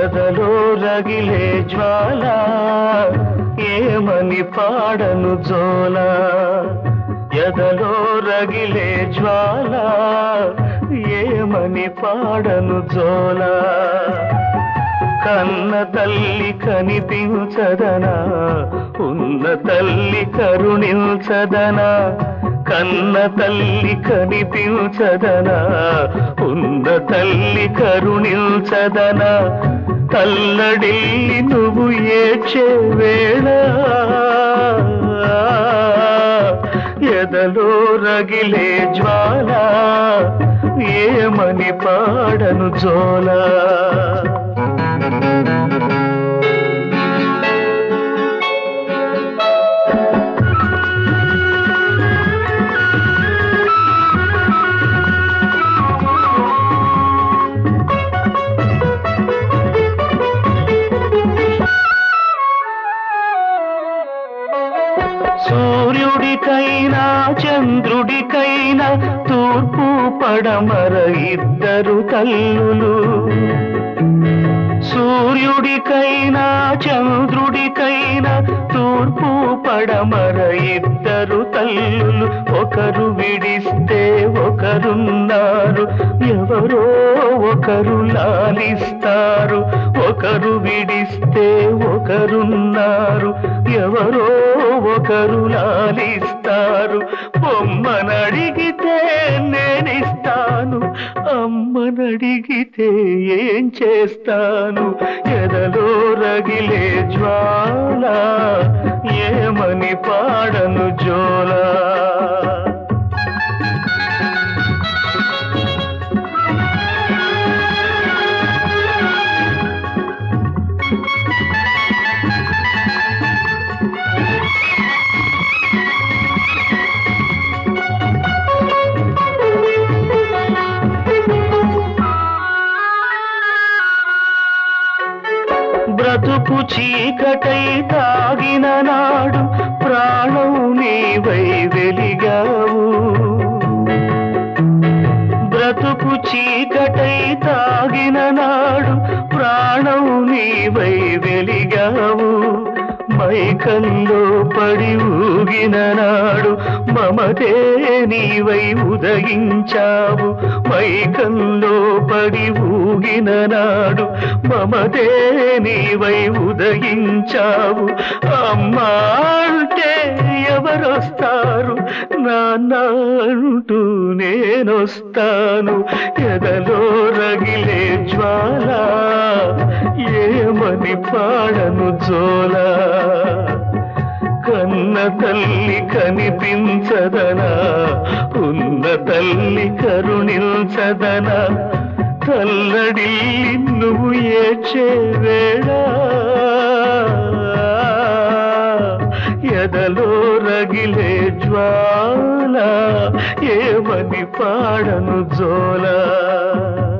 ఎదలో రగిలే జ్వాల ఏమని పాడను జోల ఎదలో రగిలే జ్వాల ఏమని పాడను జోల కన్న తల్లి కనిపించదనా ఉన్న తల్లి కరుణించదనా కన్న తల్లి కనిపించదనా ఉన్న తల్లి కరుణించదనా తల్లడిల్లి నువ్వు ఏడ్చే వేళ ఎదలో రగిలే జ్వాల ఏమని పాడను జోలా సూర్యుడికైనా చంద్రుడికైనా తూర్పు పడమర ఇద్దరు తల్లులు సూర్యుడికైనా చంద్రుడికైనా తూర్పు పడమర ఇద్దరు తల్లులు ఒకరు విడిస్తే ఒకరున్నారు ఎవరో ఒకరు లాలిస్తారు ఒకరు విడిస్తే ఒకరున్నారు ఎవరో ఒకరు లాలిస్తారు బొమ్మనడిగితే నేనిస్తాను అమ్మనడిగితే ఏం చేస్తాను ఎదలో రగిలే జ్వాల ఏమని పాడను జోలా బ్రతుకు చీకటై తాగిన నాడు ప్రాణం నీవై వెలిగావు బ్రతుకు చీకటై తాగిన నాడు ప్రాణం నీవై వెలిగావు మైకంలో పడి ఊగిన నాడు మమతే నీవై ఉదయించావు మైకంలో పడి ఊగిన నాడు మమతే నీవై ఉదయించావు అమ్మా అంటే ఎవరొస్తారు నాన్న అంటూ నేనొస్తాను ఎదలో రగిలే జ్వాల ఏమని పాడను జోలా కన్న తల్లి కనిపించదనా ఉన్న తల్లి కరుణించదనా తల్లడి నువ్వు ఏచే వేళ ఎదలో రగిలే జ్వాల ఏమని పాడను జోలా